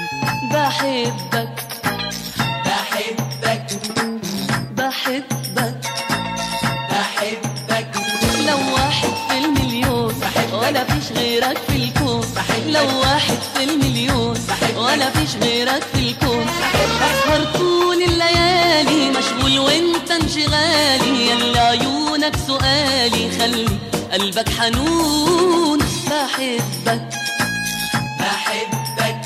بحبك بحبك بحبك بحبك لو واحد في المليون بحبك. ولا فيش غيرك في الكون بحبك. لو واحد في المليون بحبك. ولا فيش غيرك في الكون اسهر طول الليالي مشغول وانت انشغالي يلا عيونك سؤالي خلي قلبك حنون بحبك بحبك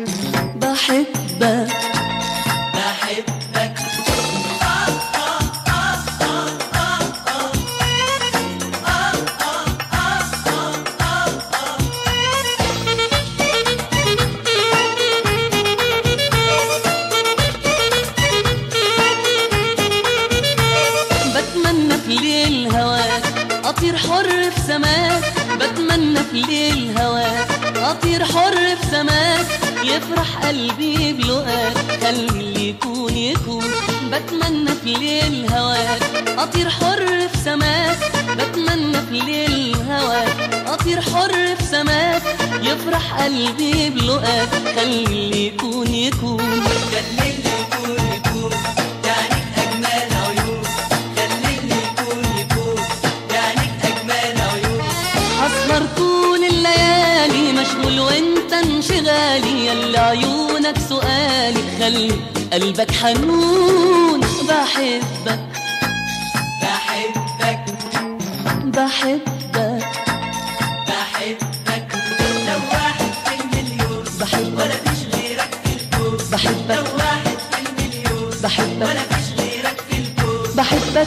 بحبك بحبك بتمنى في ليل هواك اطير حر في سماك بتمنى في ليل هواك اطير حر في سماك يفرح قلبي بلقاك خلي اللي يكون يكون بتمنى في ليل هواك اطير حر في سماك بتمنى في ليل هواك اطير حر في سماك يفرح قلبي بلقاك خلي اللي يكون يكون خليني يكون يكون يعنيك أجمل عيون خليني يكون يكون يعنيك أجمل عيون أسهر طول الليالي مشغول وانت انشغالي يلا عيونك سؤالي خلي قلبك حنون بحبك بحبك بحبك بحبك لو واحد في المليون بحبك. ولا فيش غيرك في الكون بحبك. لو واحد في المليون بحبك. ولا فيش غيرك في الكون بحبك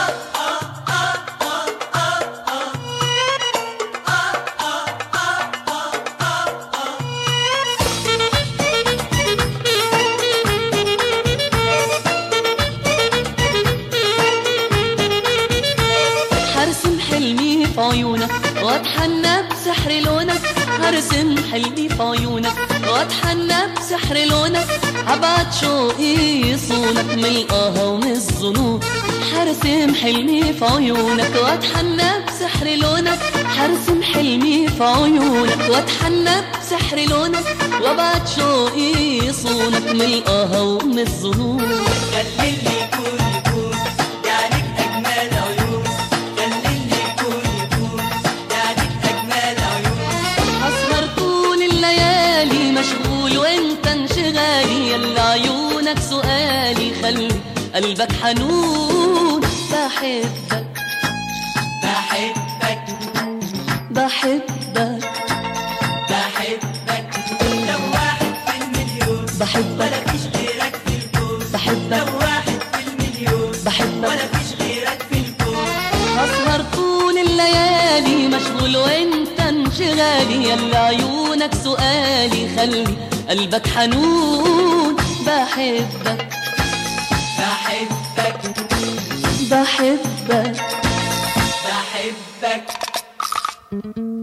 هرسم حلمي في عيونك واتحنى بسحر لونك هرسم حلمي في عيونك واتحنى بسحر لونك هبعت شوقي يصونك من القهوة ومن الظنون هرسم حلمي في عيونك واتحنى بسحر لونك هرسم حلمي في عيونك واتحنى بسحر لونك وابعت شوقي يصونك من القهوة ومن الظنون خليني يكون يكون يعنيك أجمل عيون خليني يكون يكون يعنيك أجمل عيون أسهر طول الليالي مشغول وانت انشغالي يلا عيونك سؤالي خلي قلبك حنون بحبك بحبك بحبك بحبك لو واحد في المليون بحبك. ولا فيش غيرك في الكون بحبك لو واحد في المليون بحبك. ولا فيش غيرك في الكون أسهر طول الليالي مشغول وانت انشغالي يلا عيونك سؤالي خلي قلبك حنون بحبك بحبك بحبك بحبك